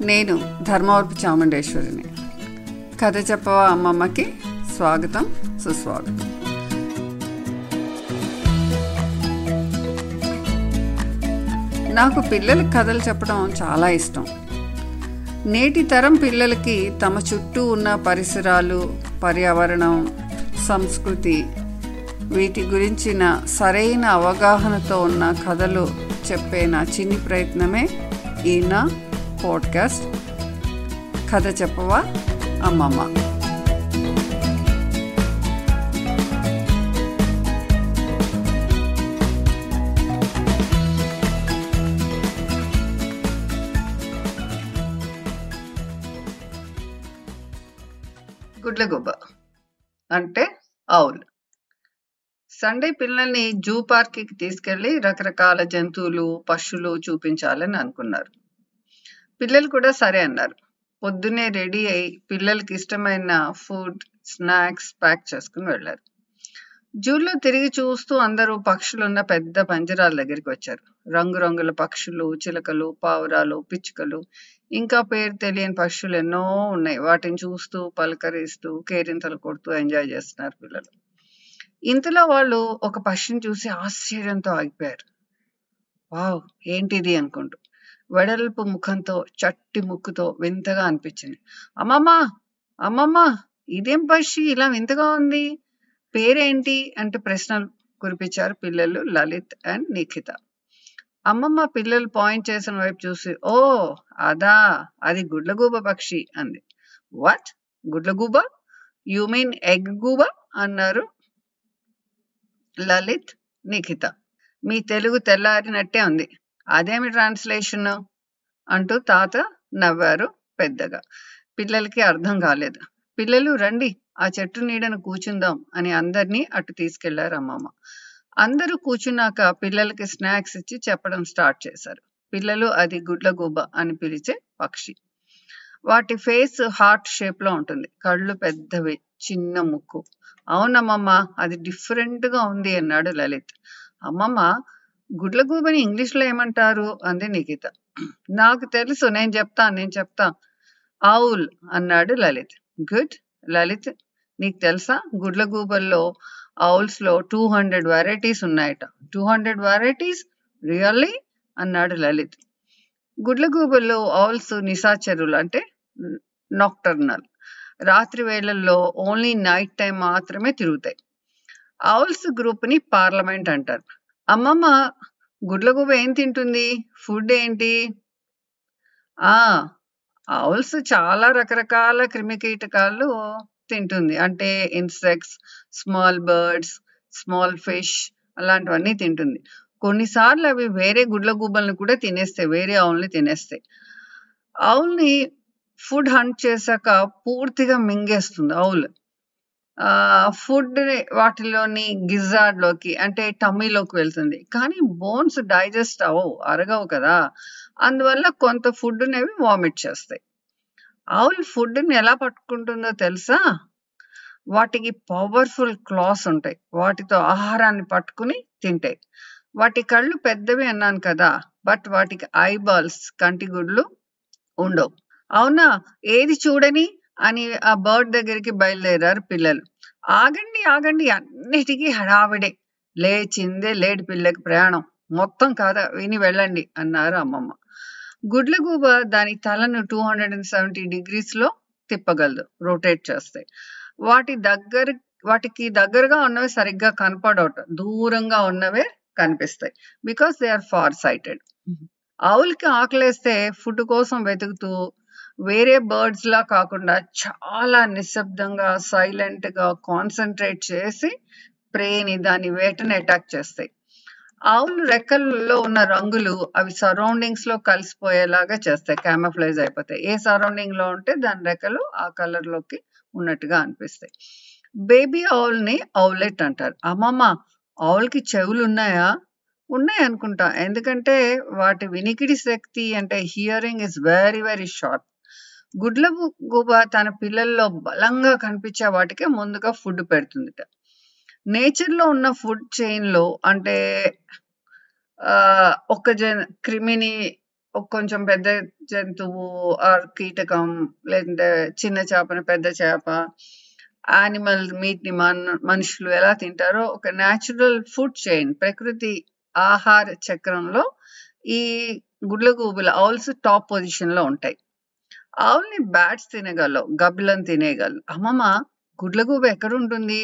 నేను ధర్మవరపు చాముండేశ్వరిని కథ చెప్పవా అమ్మమ్మకి స్వాగతం సుస్వాగతం నాకు పిల్లలకి కథలు చెప్పడం చాలా ఇష్టం నేటి తరం పిల్లలకి తమ చుట్టూ ఉన్న పరిసరాలు పర్యావరణం సంస్కృతి వీటి గురించిన సరైన అవగాహనతో ఉన్న కథలు చెప్పే నా చిన్ని ప్రయత్నమే ఈ నా పాడ్కాస్ట్ కథ చెప్పవా అమ్మమ్మ గుడ్లగుబ్బ అంటే ఆవులు సండే పిల్లల్ని జూ పార్క్కి తీసుకెళ్లి రకరకాల జంతువులు పశువులు చూపించాలని అనుకున్నారు పిల్లలు కూడా సరే అన్నారు పొద్దున్నే రెడీ అయి పిల్లలకి ఇష్టమైన ఫుడ్ స్నాక్స్ ప్యాక్ చేసుకుని వెళ్ళారు జూలో తిరిగి చూస్తూ అందరూ పక్షులున్న పెద్ద పంజరాల దగ్గరికి వచ్చారు రంగురంగుల పక్షులు చిలకలు పావురాలు పిచ్చుకలు ఇంకా పేరు తెలియని పక్షులు ఎన్నో ఉన్నాయి వాటిని చూస్తూ పలకరిస్తూ కేరింతలు కొడుతూ ఎంజాయ్ చేస్తున్నారు పిల్లలు ఇంతలో వాళ్ళు ఒక పక్షిని చూసి ఆశ్చర్యంతో ఆగిపోయారు వావ్ ఏంటిది అనుకుంటూ వెడల్పు ముఖంతో చట్టి ముక్కుతో వింతగా అనిపించింది అమ్మమ్మ అమ్మమ్మ ఇదేం పక్షి ఇలా వింతగా ఉంది పేరేంటి అంటే ప్రశ్నలు కురిపించారు పిల్లలు లలిత్ అండ్ నిఖిత అమ్మమ్మ పిల్లలు పాయింట్ చేసిన వైపు చూసి ఓ అదా అది గుడ్లగూబ పక్షి అంది వాట్ గుడ్లగూబ యు మీన్ ఎగ్ గూబ అన్నారు లలిత్ నిఖిత మీ తెలుగు తెల్లారినట్టే ఉంది అదేమి ట్రాన్స్లేషన్ అంటూ తాత నవ్వారు పెద్దగా పిల్లలకి అర్థం కాలేదు పిల్లలు రండి ఆ చెట్టు నీడను కూర్చుందాం అని అందరినీ అటు తీసుకెళ్లారు అమ్మమ్మ అందరూ కూర్చున్నాక పిల్లలకి స్నాక్స్ ఇచ్చి చెప్పడం స్టార్ట్ చేశారు పిల్లలు అది గుడ్లగూబ అని పిలిచే పక్షి వాటి ఫేస్ హార్ట్ షేప్ లో ఉంటుంది కళ్ళు పెద్దవి చిన్న ముక్కు అవునమ్మమ్మ అది డిఫరెంట్ గా ఉంది అన్నాడు లలిత్ అమ్మమ్మ గుడ్లగూబని ఇంగ్లీష్ లో ఏమంటారు అంది నిఖిత నాకు తెలుసు నేను చెప్తా నేను చెప్తా ఆవుల్ అన్నాడు లలిత్ గుడ్ లలిత్ నీకు తెలుసా గుడ్లగూబల్లో ఆవుల్స్ లో టూ హండ్రెడ్ వెరైటీస్ ఉన్నాయట టూ హండ్రెడ్ వెరైటీస్ రియల్లీ అన్నాడు లలిత్ గుడ్లగూబల్లో ఆవుల్స్ నిశాచరులు అంటే నాక్టర్నల్ రాత్రి వేళల్లో ఓన్లీ నైట్ టైం మాత్రమే తిరుగుతాయి ఆవుల్స్ గ్రూప్ ని పార్లమెంట్ అంటారు అమ్మమ్మ గుడ్లగూబ ఏం తింటుంది ఫుడ్ ఏంటి ఆ ఆవుల్స్ చాలా రకరకాల క్రిమి కీటకాలు తింటుంది అంటే insects small birds small fish అలాంటివన్నీ తింటుంది కొన్నిసార్లు అవి వేరే గుడ్ల గుబ్బల్ని కూడా తినేస్తాయి వేరే ఆవుల్ని తినేస్తాయి ఆవుల్ని ఫుడ్ హంట్ చేశాక పూర్తిగా మింగేస్తుంది ఆవులు ఆ ఫుడ్ వాటిలోని గిజార్డ్ లోకి అంటే టమ్మీలోకి వెళ్తుంది కానీ బోన్స్ డైజెస్ట్ అవ్వవు అరగవు కదా అందువల్ల కొంత ఫుడ్ అనేవి వామిట్ చేస్తాయి ఆవులు ఫుడ్ని ఎలా పట్టుకుంటుందో తెలుసా వాటికి పవర్ఫుల్ క్లాస్ ఉంటాయి వాటితో ఆహారాన్ని పట్టుకుని తింటాయి వాటి కళ్ళు పెద్దవి అన్నాను కదా బట్ వాటికి ఐబాల్స్ కంటిగుడ్లు ఉండవు అవునా ఏది చూడని అని ఆ బర్డ్ దగ్గరికి బయలుదేరారు పిల్లలు ఆగండి ఆగండి అన్నిటికీ హడావిడే లేచిందే లేడి పిల్లకి ప్రయాణం మొత్తం కాదా విని వెళ్ళండి అన్నారు అమ్మమ్మ గుడ్లగూబ దాని తలను two hundred and seventy degrees లో తిప్పగలదు రొటేట్ చేస్తాయి వాటి దగ్గర వాటికి దగ్గరగా ఉన్నవి సరిగ్గా కనపడవట దూరంగా ఉన్నవే కనిపిస్తాయి because they are far sighted ఆవులకి ఆకలేస్తే ఫుడ్ కోసం వెతుకుతూ వేరే బర్డ్స్ లా కాకుండా చాలా నిశ్శబ్దంగా సైలెంట్ గా కాన్సన్ట్రేట్ చేసి ప్రేని దాని వేటని అటాక్ చేస్తాయి ఆవులు రెక్కల్లో ఉన్న రంగులు అవి సరౌండింగ్స్ లో కలిసిపోయేలాగా చేస్తాయి క్యామఫ్లైజ్ అయిపోతాయి ఏ సరౌండింగ్ లో ఉంటే దాని రెక్కలు ఆ కలర్ లోకి ఉన్నట్టుగా అనిపిస్తాయి బేబీ ఆవుల్ని ఆవులెట్ అంటారు అమ్మమ్మ ఆవులకి చెవులు ఉన్నాయా ఉన్నాయి అనుకుంటా ఎందుకంటే వాటి వినికిడి శక్తి అంటే hearing is very very sharp గుడ్ల గుబ తన పిల్లల్లో బలంగా కనిపించే వాటికే ముందుగా ఫుడ్ పెడుతుందిట నేచర్ లో ఉన్న ఫుడ్ చైన్ లో అంటే ఆ, ఒక జన్ క్రిమిని ఒక కొంచెం పెద్ద జంతువు ఆర్ కీటకం లేదంటే చిన్న చేపని పెద్ద చేప యానిమల్ మీట్ ని మన మనుషులు ఎలా తింటారో ఒక న్యాచురల్ ఫుడ్ చైన్ ప్రకృతి ఆహార చక్రంలో ఈ గుడ్లగూబుల ఆవుల్స్ టాప్ పొజిషన్ లో ఉంటాయి ఆవుల్ని బ్యాట్స్ తినగలవు గబ్బిలను తినేయగలవు అమ్మమ్మ గుడ్లగూబ ఎక్కడ ఉంటుంది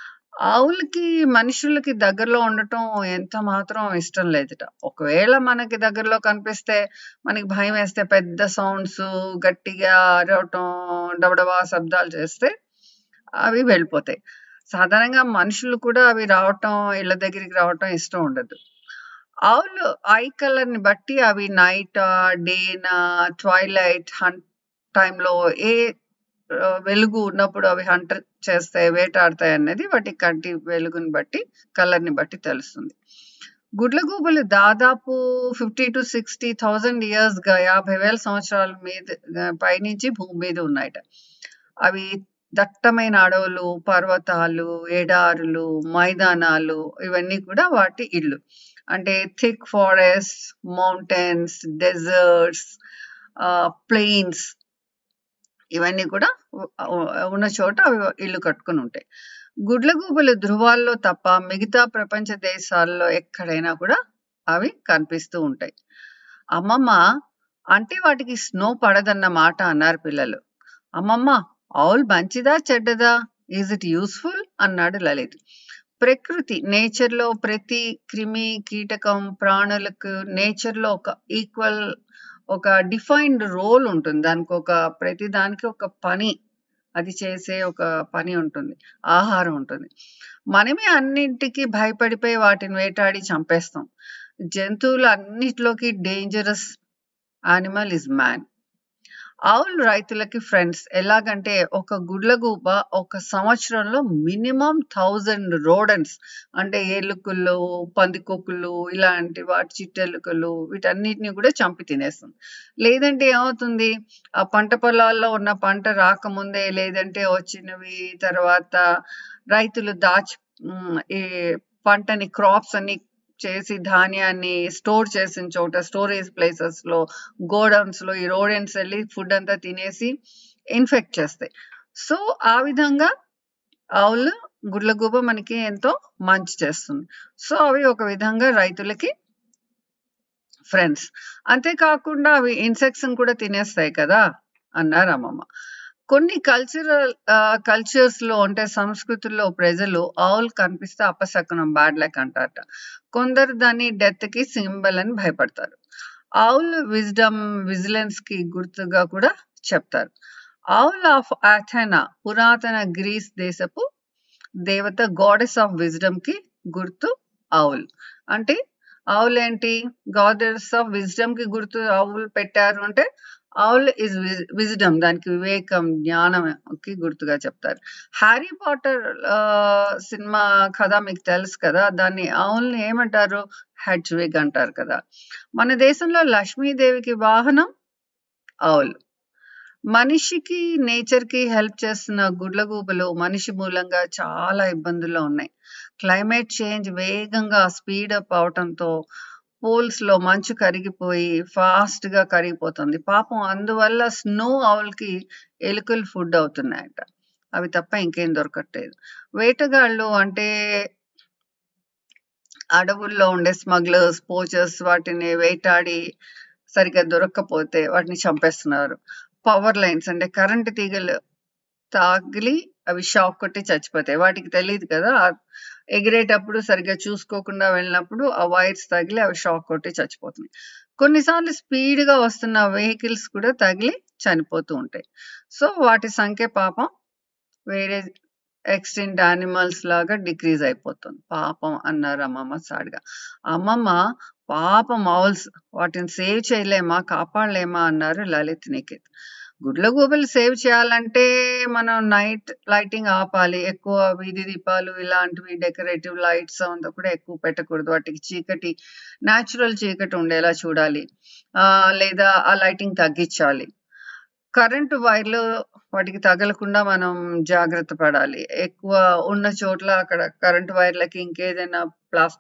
ఆవులకి మనుషులకి దగ్గరలో ఉండటం ఎంత మాత్రం ఇష్టం లేదుట ఒకవేళ మనకి దగ్గరలో కనిపిస్తే మనకి భయం వేస్తే పెద్ద సౌండ్స్ గట్టిగా అరవటం డబడబా శబ్దాలు చేస్తే అవి వెళ్ళిపోతాయి సాధారణంగా మనుషులు కూడా అవి రావటం ఇళ్ళ దగ్గరికి రావటం ఇష్టం ఉండదు ఆవులు ఐ కలర్ ని బట్టి అవి నైట్ డేనా ట్వైలైట్ హంట్ టైంలో ఏ ఆ, వెలుగు ఉన్నప్పుడు అవి హంట్ చేస్తాయి వేటాడతాయి అనేది వాటి కంటి వెలుగుని బట్టి కలర్ ని బట్టి తెలుస్తుంది గుడ్లగూబలు దాదాపు fifty to sixty thousand years గా యాభై వేల సంవత్సరాల మీద ఆ, పైనుంచి భూమి మీద ఉన్నాయట అవి దట్టమైన అడవులు పర్వతాలు ఎడారులు మైదానాలు ఇవన్నీ కూడా వాటి ఇల్లు అంటే thick forest mountains deserts plains ఇవన్నీ కూడా ఉ- ఉ- ఉన్న చోట అవి ఇల్లు కట్టుకుని ఉంటాయి గుడ్లగూబలు ధృవాల్లో తప్ప మిగతా ప్రపంచ దేశాల్లో ఎక్కడైనా కూడా అవి కనిపిస్తూ ఉంటాయి అమ్మమ్మ అంటే వాటికి స్నో పడదన్న మాట అన్నారు పిల్లలు అమ్మమ్మ ఆవుల్ మంచిదా చెడ్డదా ఈజ్ ఇట్ యూస్ఫుల్ అన్నాడు లలిత్ ప్రకృతి నేచర్ లో ప్రతి క్రిమి కీటకం ప్రాణులకు నేచర్ లో ఒక ఈక్వల్ ఒక డిఫైన్డ్ రోల్ ఉంటుంది దానికి ఒక ప్రతి దానికి ఒక పని అది చేసే ఒక పని ఉంటుంది ఆహారం ఉంటుంది మనమే అన్నింటికి భయపడిపోయి వాటిని వేటాడి చంపేస్తాం జంతువులు అన్నిటిలోకి డేంజరస్ యానిమల్ ఇస్ మ్యాన్ ఆవులు రైతులకి ఫ్రెండ్స్ ఎలాగంటే ఒక గుడ్లగూబ ఒక సంవత్సరంలో మినిమం థౌజండ్ రోడన్స్ అంటే ఏలుకలు పందికొక్కులు ఇలాంటి వాటి చిట్టెలుకలు వీటన్నిటిని కూడా చంపి తినేస్తుంది లేదంటే ఏమవుతుంది ఆ పంట పొలాల్లో ఉన్న పంట రాకముందే లేదంటే వచ్చినవి తర్వాత రైతులు దాచి ఉమ్, ఈ పంటని క్రాప్స్ అన్ని చేసి ధాన్యాన్ని స్టోర్ చేసిన చోట స్టోరేజ్ ప్లేసెస్ లో గోడౌన్స్ లో ఈ రోడెంట్స్ వెళ్ళి ఫుడ్ అంతా తినేసి ఇన్ఫెక్ట్ చేస్తాయి సో ఆ విధంగా ఆవులు గుడ్లగూబ మనకి ఎంతో మంచి చేస్తుంది సో అవి ఒక విధంగా రైతులకి ఫ్రెండ్స్ అంతేకాకుండా అవి ఇన్సెక్ట్స్ కూడా తినేస్తాయి కదా అన్నారు అమ్మమ్మ కొన్ని కల్చరల్ కల్చర్స్ లో అంటే సంస్కృతుల్లో ప్రజలు ఆవులు కనిపిస్తే అపశకునం బ్యాడ్ లక్ అంటారట కొందరు దాన్ని డెత్ కి సింబల్ అని భయపడతారు ఆవులు విజ్డమ్ విజిలెన్స్ కి గుర్తుగా కూడా చెప్తారు ఆవుల్ ఆఫ్ అథెనా పురాతన గ్రీస్ దేశపు దేవత గాడెస్ ఆఫ్ విజ్డమ్ కి గుర్తు ఆవుల్ అంటే ఆవులు ఏంటి గాడెస్ ఆఫ్ విజ్డమ్ కి గుర్తు ఆవులు పెట్టారు అంటే ఆవుల్ ఇస్ విజ్డమ్ దానికి వివేకం జ్ఞానం కి గుర్తుగా చెప్తారు హ్యారీ పాటర్ సినిమా కథ మీకు తెలుసు కదా దాన్ని ఆవుల్ని ఏమంటారు హెడ్జ్విగ్ అంటారు కదా మన దేశంలో లక్ష్మీదేవికి వాహనం ఆవులు మనిషికి నేచర్ కి హెల్ప్ చేస్తున్న గుడ్లగూబలు మనిషి మూలంగా చాలా ఇబ్బందుల్లో ఉన్నాయి క్లైమేట్ చేంజ్ వేగంగా స్పీడ్ అప్ అవటంతో పోల్స్ లో మంచు కరిగిపోయి ఫాస్ట్ గా కరిగిపోతుంది పాపం అందువల్ల స్నో ఆవులకి ఎలుకలు ఫుడ్ అవుతున్నాయట అవి తప్ప ఇంకేం దొరకట్లేదు వేటగాళ్ళు అంటే అడవుల్లో ఉండే స్మగ్లర్స్ పోచర్స్ వాటిని వేటాడి సరిగ్గా దొరక్కపోతే వాటిని చంపేస్తున్నారు పవర్ లైన్స్ అంటే కరెంట్ తీగలు తాగిలి అవి షాక్ కొట్టి చచ్చిపోతాయి వాటికి తెలియదు కదా ఆ ఎగిరేటప్పుడు సరిగ్గా చూసుకోకుండా వెళ్ళినప్పుడు ఆ వైర్స్ తగిలి అవి షాక్ కొట్టి చచ్చిపోతున్నాయి కొన్నిసార్లు స్పీడ్ గా వస్తున్న వెహికల్స్ కూడా తగిలి చనిపోతూ ఉంటాయి సో వాటి సంఖ్య పాపం వేరే ఎక్స్టెంట్ యానిమల్స్ లాగా డిక్రీజ్ అయిపోతుంది పాపం అన్నారు అమ్మమ్మ సాడిగా అమ్మమ్మ పాపం మౌల్స్ వాటిని సేవ్ చేయలేమా కాపాడలేమా అన్నారు లలిత్ నిఖిత్ గుడ్లగూబలు సేవ్ చేయాలంటే మనం నైట్ లైటింగ్ ఆపాలి ఎక్కువ వీధి దీపాలు ఇలాంటివి డెకరేటివ్ లైట్స్ అంతా కూడా ఎక్కువ పెట్టకూడదు వాటికి చీకటి న్యాచురల్ చీకటి ఉండేలా చూడాలి ఆ లేదా ఆ లైటింగ్ తగ్గించాలి కరెంటు వైర్లు వాటికి తగలకుండా మనం జాగ్రత్త పడాలి ఎక్కువ ఉన్న చోట్ల అక్కడ కరెంటు వైర్లకి ఇంకేదైనా ప్లాస్టిక్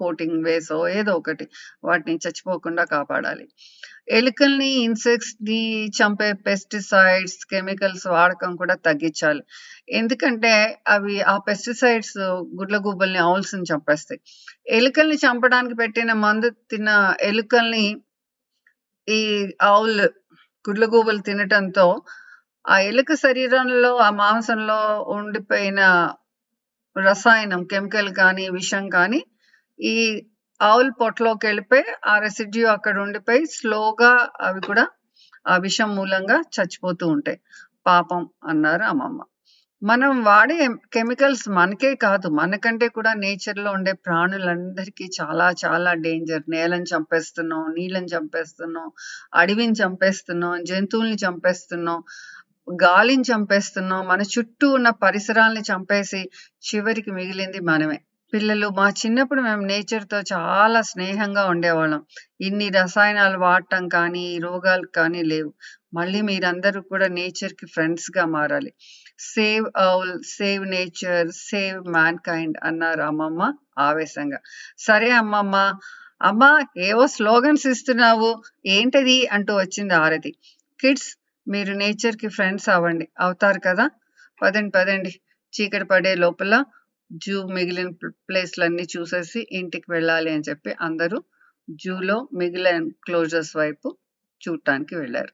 కోటింగ్ వేసో ఏదో ఒకటి వాటిని చచ్చిపోకుండా కాపాడాలి ఎలుకల్ని ఇన్సెక్ట్స్ ని చంపే పెస్టిసైడ్స్ కెమికల్స్ వాడకం కూడా తగ్గించాలి ఎందుకంటే అవి ఆ పెస్టిసైడ్స్ గుడ్ల గుబ్బల్ని ఔల్స్ ని చంపేస్తాయి ఎలుకల్ని చంపడానికి పెట్టిన మందు తిన్న ఎలుకల్ని ఈ ఆవుల్ గుడ్ల గూబలు తినటంతో ఆ ఎలుక శరీరంలో ఆ మాంసంలో ఉండిపోయిన రసాయనం కెమికల్ కానీ విషం కానీ ఈ ఆవుల్ పొట్టలోకి వెళ్ళిపోయి ఆ రెసిడ్యూ అక్కడ ఉండిపోయి స్లోగా అవి కూడా ఆ విషం మూలంగా చచ్చిపోతూ ఉంటాయి పాపం అన్నారు అమ్మమ్మ మనం వాడే కెమికల్స్ మనకే కాదు మనకంటే కూడా నేచర్ లో ఉండే ప్రాణులందరికీ చాలా చాలా డేంజర్ నేలని చంపేస్తున్నాం నీళ్ళని చంపేస్తున్నాం అడవిని చంపేస్తున్నాం జంతువుల్ని చంపేస్తున్నాం గాలిని చంపేస్తున్నాం మన చుట్టూ ఉన్న పరిసరాల్ని చంపేసి చివరికి మిగిలింది మనమే పిల్లలు మా చిన్నప్పుడు మేము నేచర్ తో చాలా స్నేహంగా ఉండేవాళ్ళం ఇన్ని రసాయనాలు వాడటం కానీ ఈ రోగాలు కానీ లేవు మళ్ళీ మీరందరూ కూడా నేచర్ కి ఫ్రెండ్స్ గా మారాలి save owl save nature save mankind అన్నారు అమ్మమ్మ ఆవేశంగా సరే అమ్మమ్మ అమ్మ ఏవో స్లోగన్స్ ఇస్తున్నావు ఏంటది అంటూ వచ్చింది ఆరతి కిడ్స్ మీరు నేచర్ కి ఫ్రెండ్స్ అవ్వండి అవుతారు కదా పదండి పదండి చీకటి పడే లోపల జూ మిగిలిన ప్లేస్లన్నీ చూసేసి ఇంటికి వెళ్ళాలి అని చెప్పి అందరూ జూలో మిగిలిన క్లోజర్స్ వైపు చూడటానికి వెళ్ళారు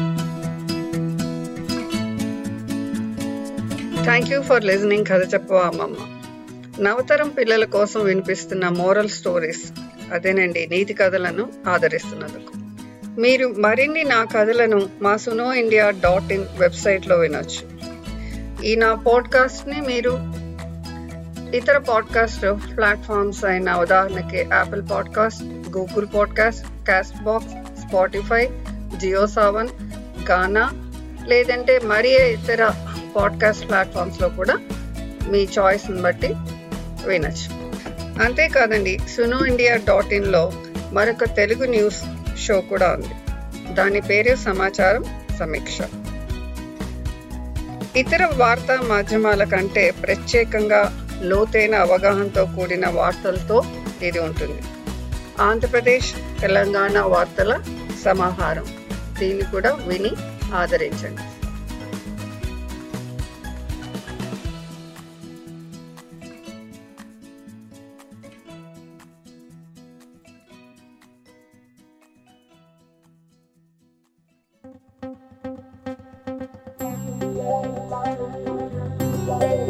థ్యాంక్ యూ ఫర్ లిజనింగ్ కథ చెప్పవా అమ్మమ్మ నవతరం పిల్లల కోసం వినిపిస్తున్న మోరల్ స్టోరీస్ అదేనండి నీతి కథలను ఆదరిస్తున్నందుకు మీరు మరిన్ని నా కథలను మా సునో ఇండియా డాట్ ఇన్ వెబ్సైట్లో వినొచ్చు ఈ నా పాడ్కాస్ట్ని మీరు ఇతర పాడ్కాస్ట్ ప్లాట్ఫామ్స్ అయిన ఉదాహరణకి Apple podcast Google podcast castbox Spotify Jio Saavn Gaana లేదంటే మరీ ఇతర పాడ్కాస్ట్ ప్లాట్ఫామ్స్లో కూడా మీ చాయిస్ని బట్టి వినొచ్చు అంతేకాదండి సునో ఇండియా డాట్ ఇన్లో మరొక తెలుగు న్యూస్ షో కూడా ఉంది దాని పేరు సమాచారం సమీక్ష ఇతర వార్తా మాధ్యమాల కంటే ప్రత్యేకంగా లోతైన అవగాహనతో కూడిన వార్తలతో ఇది ఉంటుంది ఆంధ్రప్రదేశ్ తెలంగాణ వార్తల సమాహారం దీన్ని కూడా విని ఆదరించండి Thank you.